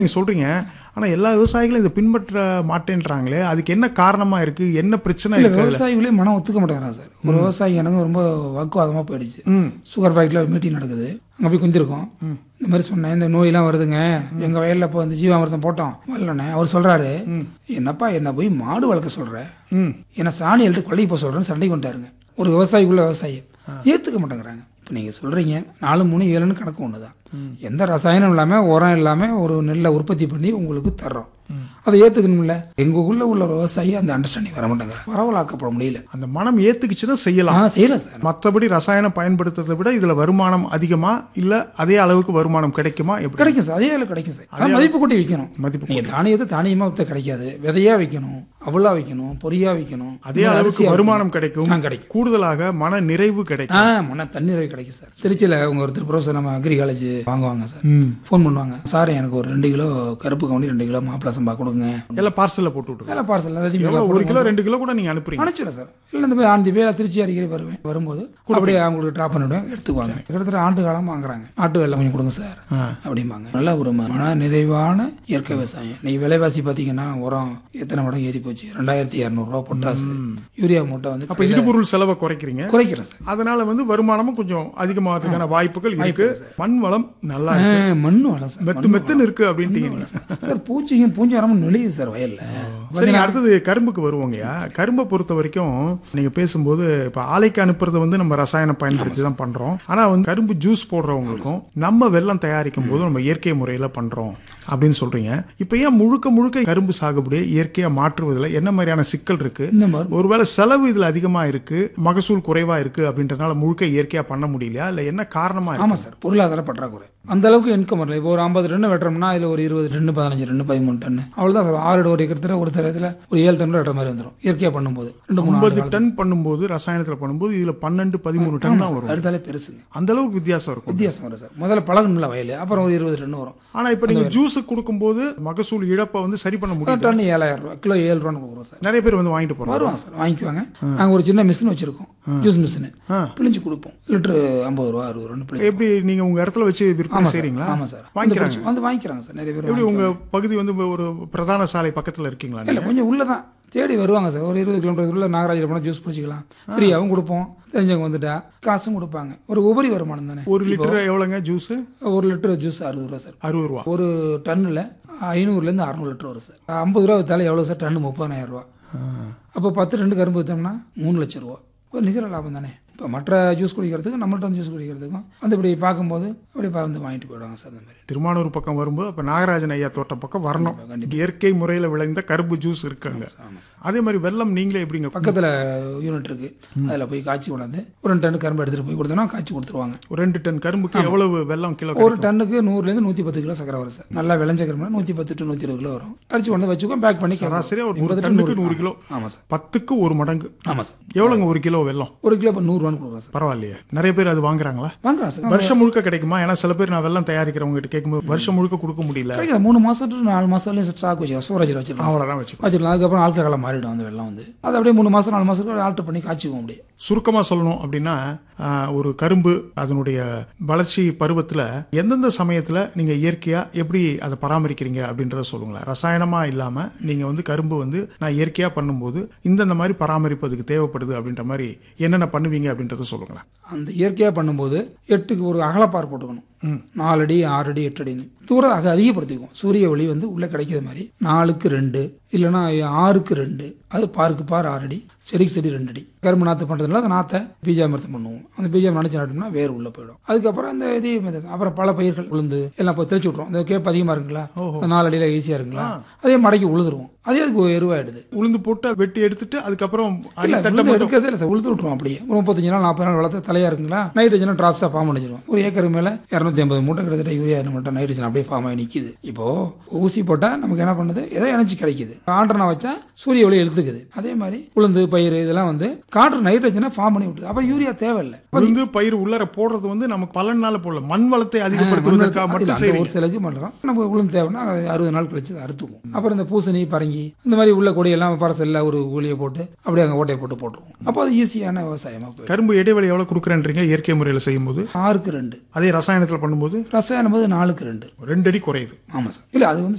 நீங்க சொல்றீங்க ஆனா எல்லா விவசாயிகளும் இதை பின்பற்ற மாட்டேன்றாங்களே அதுக்கு என்ன காரணமா இருக்கு என்ன பிரச்சனை இல்ல இருக்கு அதுல? விவசாயிகளே மனம் ஒத்துக்க மாட்டேங்கிறாங்க சார் ஒரு விவசாயி எனக்கு ரொம்ப வாக்குவாதமா போயிடுச்சு ம் சுகர் ஃபேக்டரியில் ஒரு மீட்டிங் நடக்குது அங்கே போய் குந்திருக்கோம் இந்த மாதிரி சொன்னேன் இந்த நோயெல்லாம் வருதுங்க எங்க வயல்ல இப்போ இந்த ஜீவாமிர்தம் போட்டோம் வரலண்ணே அவர் சொல்றாரு என்னப்பா என்ன போய் மாடு வளர்க்க சொல்ற ம் என்ன சாணி எழுத்து கொள்ளைக்கு போக சொல்றேன்னு சண்டைக்கு வந்துட்டாருங்க ஒரு விவசாயிக்குள்ள விவசாயி ஏத்துக்க மாட்டேங்கிறாங்க இப்போ நீங்க சொல்றீங்க நாலு மூணு ஏழுன்னு கணக்கு ஒன்று தான் எந்த ரசாயனம் இல்லாமல் உரம் இல்லாமல் ஒரு நெல்லை உற்பத்தி பண்ணி உங்களுக்கு தர்றோம் அதை ஏற்றுக்கணும்ல எங்களுக்குள்ள உள்ள விவசாயி அந்த அண்டர்ஸ்டாண்டிங் வர மாட்டேங்கிறாங்க பரவலாக்கப்பட முடியல அந்த மனம் ஏத்துக்குச்சுன்னா ஆ செய்யலாம் செய்யலாம் சார் மற்றபடி ரசாயனம் பயன்படுத்துறதை விட இதுல வருமானம் அதிகமா இல்ல அதே அளவுக்கு வருமானம் கிடைக்குமா எப்படி கிடைக்கும் சார் அதே அளவு கிடைக்கும் சார் ஆனால் மதிப்பு கூட்டி விற்கணும் மதிப்பு நீங்க தானியத்தை தானியமா வித்த கிடைக்காது விதையா வைக்கணும் அவளா வைக்கணும் பொரியா வைக்கணும் அதே அளவுக்கு வருமானம் கிடைக்கும் ஆ கிடைக்கும் கூடுதலாக மன நிறைவு கிடைக்கும் ஆ மன தண்ணீரை கிடைக்கும் சார் திருச்சியில் உங்க ஒருத்தர் ப்ரொஃபஸர் நம்ம அக்ரி காலேஜ் வாங்குவாங்க சார் ம். ஃபோன் பண்ணுவாங்க சார் எனக்கு ஒரு ரெண்டு கிலோ கருப்பு கவுனி ரெண்டு கிலோ மாப்பிள சம்பா கொடுங்க எல்லாம் பார்சல்ல போட்டு விட்டுருங்க எல்லாம் பார்சல் எல்லாத்தையும் எவ்வளவு ஒரு கிலோ ரெண்டு கிலோ கூட நீங்க அனுப்புறீங்க அனுப்பிச்சிடுறேன் சார் இல்லை இந்த மாதிரி ஆண்டு பேர் திருச்சி அடிக்கடி வருவேன் வரும்போது அப்படியே அவங்களுக்கு ட்ராப் பண்ணிவிடுவேன் எடுத்துக்குவாங்க கிட்டத்தட்ட ஆண்டு காலம் வாங்குறாங்க ஆட்டு வெள்ளம் கொஞ்சம் கொடுங்க சார் ஆ. அப்படிம்பாங்க நல்ல ஒரு மன நிறைவான இயற்கை விவசாயம் நீ விலைவாசி பார்த்தீங்கன்னா உரம் எத்தனை மடங்கு ஏறி போச்சு ரெண்டாயிரத்தி இரநூறுவா பொட்டாசு யூரியா மூட்டை வந்து அப்ப இடுபொருள் செலவை குறைக்கிறீங்க குறைக்கிறேன் சார் அதனால வந்து வருமானமும் கொஞ்சம் அதிகமாகிறதுக்கான வாய்ப்புகள் இருக்கு மண் வளம் நல்லா ஆ, இருக்கு. மண்ணு வளம் சார் மெத்து மெத்துன்னு இருக்கு அப்படின்ட்டீங்க நீங்க சார் பூச்சியும் பூஞ்சாரமும் நெளியுது சார் வயல்ல சரி அடுத்தது கரும்புக்கு வருவோங்கய்யா கரும்பை பொறுத்த வரைக்கும் நீங்க பேசும்போது இப்ப ஆலைக்கு அனுப்புறது வந்து நம்ம ரசாயனம் பயன்படுத்தி தான் பண்றோம் ஆனா வந்து கரும்பு ஜூஸ் போடுறவங்களுக்கும் நம்ம வெல்லம் தயாரிக்கும் போது நம்ம இயற்கை முறையில பண்றோம் அப்படின்னு சொல்றீங்க இப்ப ஏன் முழுக்க முழுக்க கரும்பு சாகுபடியை இயற்கையா மாற்றுவதுல என்ன மாதிரியான சிக்கல் இருக்கு இந்த மாதிரி ஒருவேளை செலவு இதுல அதிகமா இருக்கு மகசூல் குறைவா இருக்கு அப்படின்றதுனால முழுக்க இயற்கையா பண்ண முடியலையா இல்ல என்ன காரணமா இருக்கு ஆமா சார் பொருளாதார பற்றாக்குறை அந்த அளவுக்கு இன்கம் வரல இப்போ ஒரு ஐம்பது டன்னு வெட்டுறோம்னா இதுல ஒரு இருபது டன்னு பதினஞ்சு டன்னு பதிமூணு டன்னு அவ்வளவுதான் சார் ஆறு ஒரு ஏக்கரத்துல ஒரு தரத்துல ஒரு ஏழு டன் வெட்டுற மாதிரி வந்துடும் இயற்கையா பண்ணும்போது ரெண்டு மூணு ஐம்பது டன் பண்ணும்போது ரசாயனத்துல பண்ணும்போது இதுல பன்னெண்டு பதிமூணு டன் தான் வரும் அடுத்தாலே பெருசுங்க அந்த அளவுக்கு வித்தியாசம் இருக்கும் வித்தியாசம் வரும் சார் முதல்ல பழகணும்ல வயல் அப்புறம் ஒரு இருபது டன் வரும் ஆனா இப்ப நீங்க ஜூஸ் கொடுக்கும்போது மகசூல் இழப்பை வந்து சரி பண்ண முடியும் டன் ஏழாயிரம் ரூபாய் கிலோ ஏழு ரூபான்னு கொடுக்குறோம் சார் நிறைய பேர் வந்து வாங்கிட்டு போறாங்க வருவாங்க சார் வாங்கிக்குவாங்க நாங்கள் ஒரு சின்ன மிஷின் வச்சிருக்கோம் ஜூஸ் மிஷின் பிழிஞ்சு கொடுப்போம் லிட்டரு ஐம்பது ரூபா அறுபது ரூபான்னு பிழிஞ்சு எப்படி நீங்க உங்க இடத்துல வச்சு விற்பனை ஆமா சார் செய்றீங்களா ஆமா சார் வந்து வாங்கிக்கிறாங்க பிடிச்சு- வந்து வாங்கிக்கிறாங்க சார் நிறைய பேர் எப்படி உங்க பகுதி வந்து ஒரு பிரதான சாலை பக்கத்துல இருக்கீங்களா இல்லை கொஞ்சம் உள்ள தான் தேடி வருவாங்க சார் ஒரு இருபது கிலோமீட்டர் உள்ள நாகராஜில் போனால் ஜூஸ் பிடிச்சிக்கலாம் ஃப்ரீயாகவும் கொடுப்போம் தெரிஞ்சவங்க வந்துட்டா காசும் கொடுப்பாங்க ஒரு உபரி வருமானம் தானே ஒரு லிட்டர் எவ்வளவுங்க ஜூஸ் ஒரு லிட்டர் ஜூஸ் அறுபது ரூபா சார் அறுபது ரூபா ஒரு டன்னில் ஐநூறுலேருந்து அறநூறு லிட்டர் வரும் சார் ஐம்பது ரூபா வித்தாலும் எவ்வளோ சார் டன்னு முப்பதாயிரம் ரூபா அப்போ பத்து ரெண்டு கரும்பு விற்றோம்னா மூணு லட்சம் ரூபா ஒரு நிகர லாபம் தானே இப்போ மற்ற ஜூஸ் குடிக்கிறதுக்கு நம்மள்ட்ட வந்து ஜூஸ் குடிக்கிறதுக்கும் வந்து இப்படி பார்க்கும்போது அப்படி பா- வந்து வாங்கிட்டு போயிடுவாங்க சார் அந்த மாதிரி திருமானூர் பக்கம் வரும்போது அப்ப நாகராஜன் ஐயா தோட்டம் பக்கம் வரணும் இயற்கை முறையில விளைந்த கரும்பு ஜூஸ் இருக்காங்க அதே மாதிரி வெள்ளம் நீங்களே எப்படிங்க பக்கத்தில் யூனிட் இருக்கு அதில் போய் காய்ச்சி கொண்டாந்து ஒரு ரெண்டு டன் கரும்பு எடுத்துகிட்டு போய் கொடுத்தோன்னா காய்ச்சி கொடுத்துருவாங்க ஒரு ரெண்டு டன் கரும்புக்கு எவ்வளவு வெள்ளம் கிலோ ஒரு டன்னுக்கு நூறுலேருந்து நூற்றி பத்து கிலோ சக்கரை வரும் சார் நல்லா விளைஞ்ச கரும்புனா நூற்றி பத்து டு நூற்றி இருபது கிலோ வரும் அடிச்சு கொண்டு வச்சுக்கோ பேக் பண்ணி சராசரியா ஒரு எண்பது ஒரு டன் டன்னுக்கு நூறு கிலோ ஆமாம் சார் பத்துக்கு ஒரு மடங்கு ஆமாம் சார் எவ்வளவுங்க ஒரு கிலோ வெள்ளம் ஒரு கிலோ இப்போ நூறுரூவான்னு கொடுக்குறோம் சார் பரவாயில்லையே நிறைய பேர் அது வாங்குறாங்களா வாங்குறோம் சார் வருஷம் முழுக்க கிடைக்குமா ஏன்னா சில பேர் நான் வெள்ளம் தயாரிக்கிறவங்க கிட்ட கேட்கும்போது வருஷம் முழுக்க கொடுக்க முடியல கிடைக்காது மூணு மாதம் டு நாலு மாதத்துலேயும் ஸ்டாக் வச்சுக்கலாம் ஸ்டோரேஜில் வச்சிருக்கலாம் அவ்வளவுதான் வச்சுக்கோ வச்சிடலாம் அதுக்கப்புறம் ஆல்கஹாலாக மாறிடும் அந்த வெள்ளம் வந்து அது அப்படியே மூணு மாதம் நாலு மாதத்துக்கு ஆல்டர் பண்ணி காய்ச்சிக்குவோம் அப்படியே சுருக்கமா சொல்லணும் அப்படின்னா ஆஹ், ஒரு கரும்பு அதனுடைய வளர்ச்சி பருவத்துல எந்தெந்த சமயத்துல நீங்க இயற்கையா எப்படி அதை பராமரிக்கிறீங்க அப்படின்றத சொல்லுங்களேன் ரசாயனமா இல்லாம நீங்க வந்து கரும்பு வந்து நான் இயற்கையா பண்ணும்போது இந்தந்த மாதிரி பராமரிப்பதுக்கு தேவைப்படுது அப்படின்ற மாதிரி என்னென்ன பண்ணுவீங்க அப்படின்றத சொல்லுங்களேன் அந்த இயற்கையாக பண்ணும்போது எட்டுக்கு ஒரு அகலப்பார் போட்டுக்கணும் நாலு அடி ஆறு அடி எட்டு அடின்னு தூரம் அக அதிகப்படுத்திக்குவோம் சூரிய ஒளி வந்து உள்ளே கிடைக்கிற மாதிரி நாலுக்கு ரெண்டு இல்லைன்னா ஆறுக்கு ரெண்டு அது பாருக்கு பார் ஆறு அடி செடிக்கு செடி ரெண்டு அடி கரும்பு நாற்று பண்ணுறதுனால அந்த நாற்றை பீஜாமிரத்தம் பண்ணுவோம் அந்த பீஜாம் நினச்சி நட்டோம்னா வேர் உள்ளே போயிடும் அதுக்கப்புறம் இந்த இதே method. அப்புறம் பல பயிர்கள் உளுந்து எல்லாம் இப்போ தெளிச்சு விட்ருவோம் இந்த கேப் அதிகமாக இருக்குங்களா அந்த நாலு அடியில் ஈஸியாக இருக்குங்களா அதே மடக்கி உழுதுருவோம் அதே அதுக்கு எருவாயிடுது உளுந்து போட்டு வெட்டி எடுத்துட்டு அதுக்கப்புறம் இல்ல அடி தட்டை உளுந்து மட்டும் எடுக்கிறதே இல்லை சார் உளுந்து விட்டுருவோம் அப்படியே ஒரு முப்பத்தஞ்சு நாள் நாற்பது நாள் வளர்த்து தலையா இருக்குங்களா நைட்ரஜனும் டிராப்ஸாக ஃபார்ம் பண்ணிச்சிருவோம் ஒரு ஏக்கருக்கு மேலே இரநூத்தி ஐம்பது மூட்டை கிட்டத்தட்ட யூரியா மட்டும் நைட்ரஜன் அப்படியே ஃபார்ம் ஆகி நிற்கிது இப்போ ஊசி போட்டால் நமக்கு என்ன பண்ணுது ஏதோ எனர்ஜி கிடைக்குது ஆண்டனா வச்சா சூரிய ஒளி எழுத்துக்குது அதே மாதிரி உளுந்து பயிர் இதெல்லாம் வந்து காற்று நைட்ரஜனை ஃபார்ம் பண்ணி விட்டுது அப்போ யூரியா தேவையில்லை உளுந்து பயிர் உள்ளர போடுறது வந்து நமக்கு பலனால போடல மண் வளத்தை அதிகப்படுத்துவதற்காக இல்ல, மட்டும் அந்த செய்றீங்க ஒரு சிலக்கு பண்ணுறோம் நம்ம உளுந்து தேவைன்னா அது அறுபது நாள் கழிச்சு அதை அறுத்துக்குவோம் அப்புறம் இந்த பூசணி பரங்கி இந்த மாதிரி உள்ள கொடியெல்லாம் பரசல்ல ஒரு ஊழியை போட்டு அப்படியே அங்கே ஓட்டையை போட்டு போட்டுருவோம் அப்போ அது ஈஸியான விவசாயமாக போயிடும் கரும்பு இடைவெளி எவ்வளவு கொடுக்குறேன்றீங்க இயற்கை முறையில் செய்யும்போது ஆறுக்கு ரெண்டு அதே ரசாயனத்தில் பண்ணும்போது ரசாயனம் போது நாலுக்கு ரெண்டு ரெண்டு அடி குறையுது ஆமாம் சார் இல்லை அது வந்து